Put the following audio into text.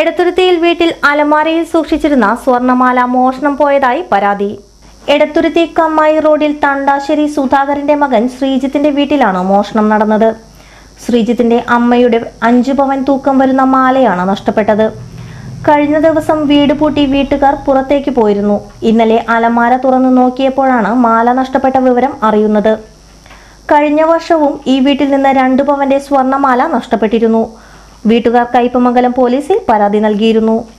എടത്തുരുത്തിയിൽ വീട്ടിൽ അലമാരയിൽ സൂക്ഷിച്ചിരുന്ന സ്വർണമാല മോഷണം പോയതായി പരാതി എടത്തുരുത്തി കമ്മായി റോഡിൽ തണ്ടാശ്ശേരി സുധാകരന്റെ മകൻ ശ്രീജിത്തിന്റെ വീട്ടിലാണ് മോഷണം നടന്നത് ശ്രീജിത്തിന്റെ അമ്മയുടെ അഞ്ചു പവൻ തൂക്കം വരുന്ന മാലയാണ് നഷ്ടപ്പെട്ടത് കഴിഞ്ഞ ദിവസം വീട് പൂട്ടി വീട്ടുകാർ പുറത്തേക്ക് പോയിരുന്നു ഇന്നലെ അലമാര തുറന്നു നോക്കിയപ്പോഴാണ് മാല നഷ്ടപ്പെട്ട വിവരം അറിയുന്നത് കഴിഞ്ഞ വർഷവും ഈ വീട്ടിൽ നിന്ന് രണ്ടു പവന്റെ സ്വർണമാല നഷ്ടപ്പെട്ടിരുന്നു വീട്ടുകാർ കയ്പമംഗലം പോലീസിൽ പരാതി നൽകിയിരുന്നു